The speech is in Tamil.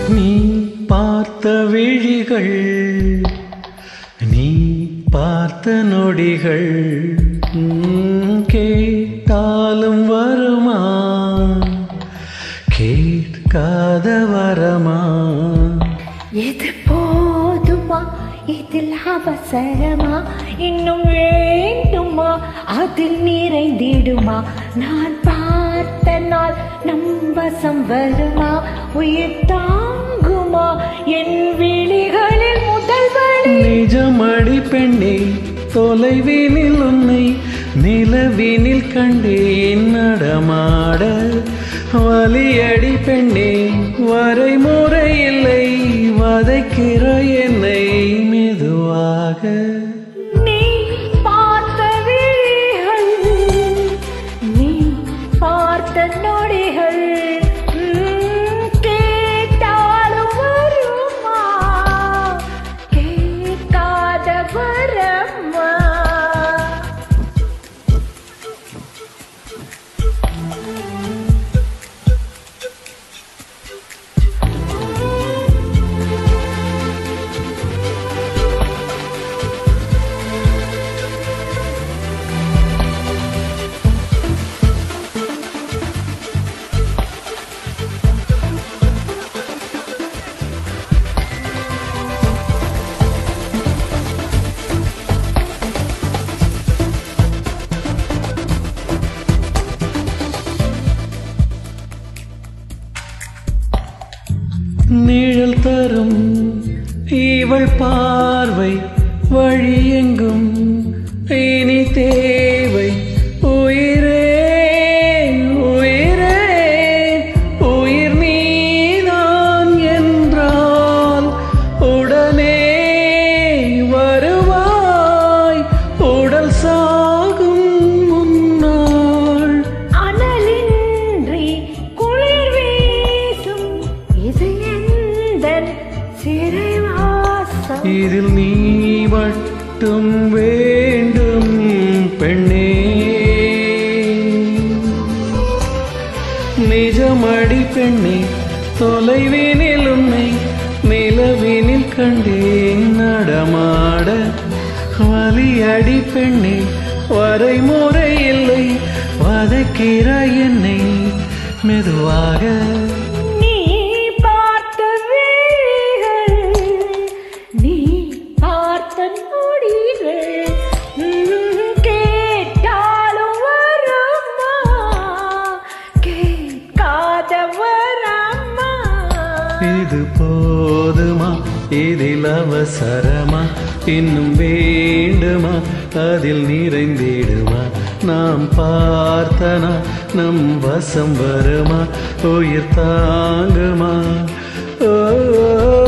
நீ பார்த்த விழிகள் நீ பார்த்த நொடிகள் ம், கேட்டாலும் வருமா கேட்காத வரமா இது போதுமா இதில் அவசரமா இன்னும் வேண்டுமா அதில் நிறைந்திடுமா நான் பார்த்த நாள் நம் வசம் வருமா உயிர் தாங்குமா என் விழிகளில் முதல் வழி நிஜமடி பெண்ணே தொலைவினில் உன்னை நிலவினில் கண்டேன் நடமாட வலியடி பெண்ணே வரைமுறை இல்லை வதைக்கிற என்னை மெதுவாக நீ பார்த்த விழிகள் நீ பார்த்த நொடிகள் ம், கேட்டாலும் வருமா கேட்காத வரமா நிழல் தரும் இவள் பார்வை வழியெங்கும் இனி தேவை உயிரே உயிரே உயிர் நீதான் என்றால் உடனே வருவாய் உடல் சாகும் முன்னாள் அனலின்றி குளிர் வீசும் இது எந்தன் சிறைவாசம் இதில் நீ மட்டும் வேண்டும் பெண்ணே நிஜமடி பெண்ணே தொலைவினில் உன்னை நிலவினில் கண்டேன் நடமாட வலியடி பெண்ணே வரைமுறை இல்லை வதைக்கிற என்னை மெதுவாக நீ பார்த்த விழிகள் நீ பார்த்த நொடிகள் ம், கேட்டாலும் வருமா கேட்காத வரமா இது போதுமா இதில் அவசரமா இன்னும் வேண்டுமா அதில் நிறைந்திடுமா நாம் பார்த்தனா நம் வசம் வருமா உயிர் தாங்குமா ஓ